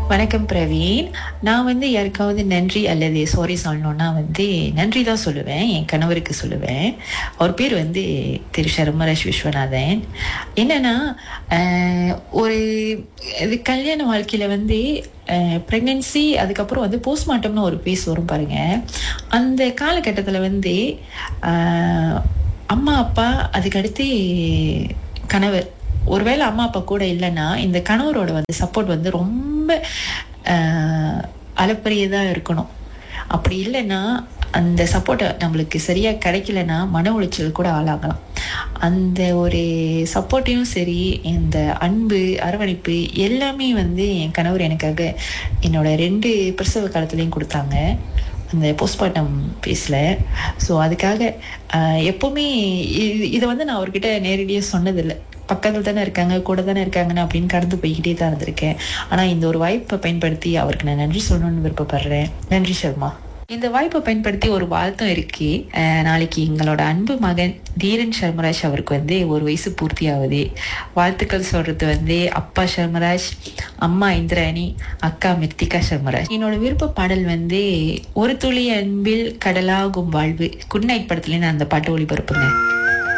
வணக்கம் பிரவீன் நான் வந்து யாருக்காவது நன்றி அல்லது சாரி சொல்லணும்னா வந்து நன்றி தான் சொல்லுவேன் என் கணவருக்கு சொல்லுவேன் அவர் பேர் வந்து திரு சர்மராஜ் விஸ்வநாதன் என்னன்னா ஆஹ், ஒரு இது கல்யாண வாழ்க்கையில் வந்து ப்ரெக்னென்சி அதுக்கப்புறம் வந்து போஸ்ட்மார்ட்டம்னு ஒரு பேஸ் வரும் பாருங்க அந்த காலகட்டத்தில் வந்து ஆஹ், அம்மா அப்பா அதுக்கடுத்து கணவர் ஒருவேளை அம்மா அப்பா கூட இல்லைன்னா இந்த கணவரோட வந்து சப்போர்ட் வந்து ரொம்ப அளப்பரியதாக இருக்கணும் அப்படி இல்லைன்னா அந்த சப்போர்ட்டை நம்மளுக்கு சரியாக கிடைக்கலன்னா மன உளைச்சல் கூட ஆளாகலாம் அந்த ஒரு சப்போர்ட்டையும் சரி இந்த அன்பு அரவணைப்பு எல்லாமே வந்து என் கணவர் எனக்காக என்னோட ரெண்டு பிரசவ காலத்துலேயும் கொடுத்தாங்க அந்த போஸ்ட்மார்ட்டம் பேஸில் ஸோ அதுக்காக ஆஹ், எப்போவுமே இது இதை வந்து நான் அவர்கிட்ட நேரடியாக சொன்னதில்லை பக்கத்தில் தானே இருக்காங்க கூட தானே இருக்காங்கன்னு அப்படின்னு கடந்து போய்கிட்டே தான் இருந்திருக்கேன் ஆனால் இந்த ஒரு வாய்ப்பை பயன்படுத்தி அவருக்கு நான் நன்றி சொல்லணும்னு விருப்பப்படுறேன் நன்றி சர்மா இந்த வாய்ப்பை பயன்படுத்தி ஒரு வாழ்த்தும் இருக்கு அஹ் நாளைக்கு எங்களோட அன்பு மகன் தீரன் சர்மராஜ் அவருக்கு வந்து ஒரு வயசு பூர்த்தி ஆகுது வாழ்த்துக்கள் சொல்றது வந்து அப்பா சர்மராஜ் அம்மா இந்திராணி அக்கா மிர்த்திகா சர்மராஜ் என்னோட விருப்ப பாடல் வந்து ஒரு துளி அன்பில் கடலாகும் வாழ்வு குட் நைட் படத்துலேருந்து அந்த பாட்டு ஒளிபரப்புங்க